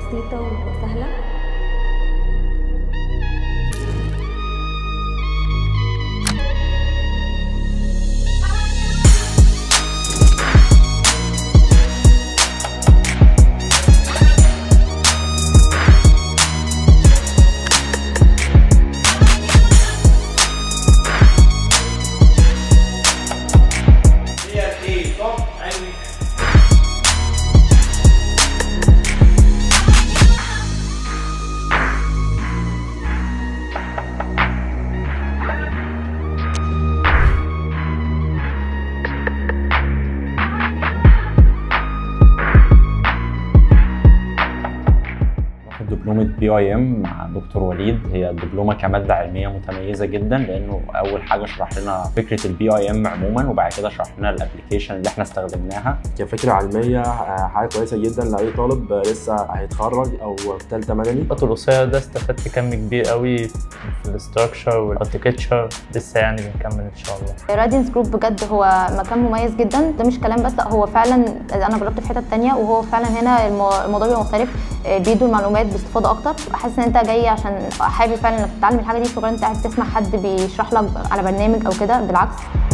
بسيطة وسهلة ديت ايه طب علمي واخد دبلومة بي اي ام مع دكتور وليد هي الدبلومة كمادة علمية متميزة جدا لأنه أول حاجة شرح لنا فكرة البي اي ام عموما وبعد كده شرح لنا الابلكيشن اللي احنا استخدمناها كفكرة علمية آه، حاجة كويسة جدا لأي طالب آه، لسه هيتخرج أو في تالتة مدني الوقت القصير ده استفدت كم كبير قوي في الاستراكشر والاركتشر لسه يعني بنكمل ان شاء الله رادينس جروب بجد هو مكان مميز جدا ده مش كلام بس لا هو فعلا انا جربت في حتت تانية وهو فعلا هنا المو- الموضوع بيبقى مختلف آه، بيدوا المعلومات باستفاضه اكتر حاسس ان انت جاي عشان حابب فعلا انك تتعلم الحاجه دي شغل انت قاعد تسمع حد بيشرح لك على برنامج او كده بالعكس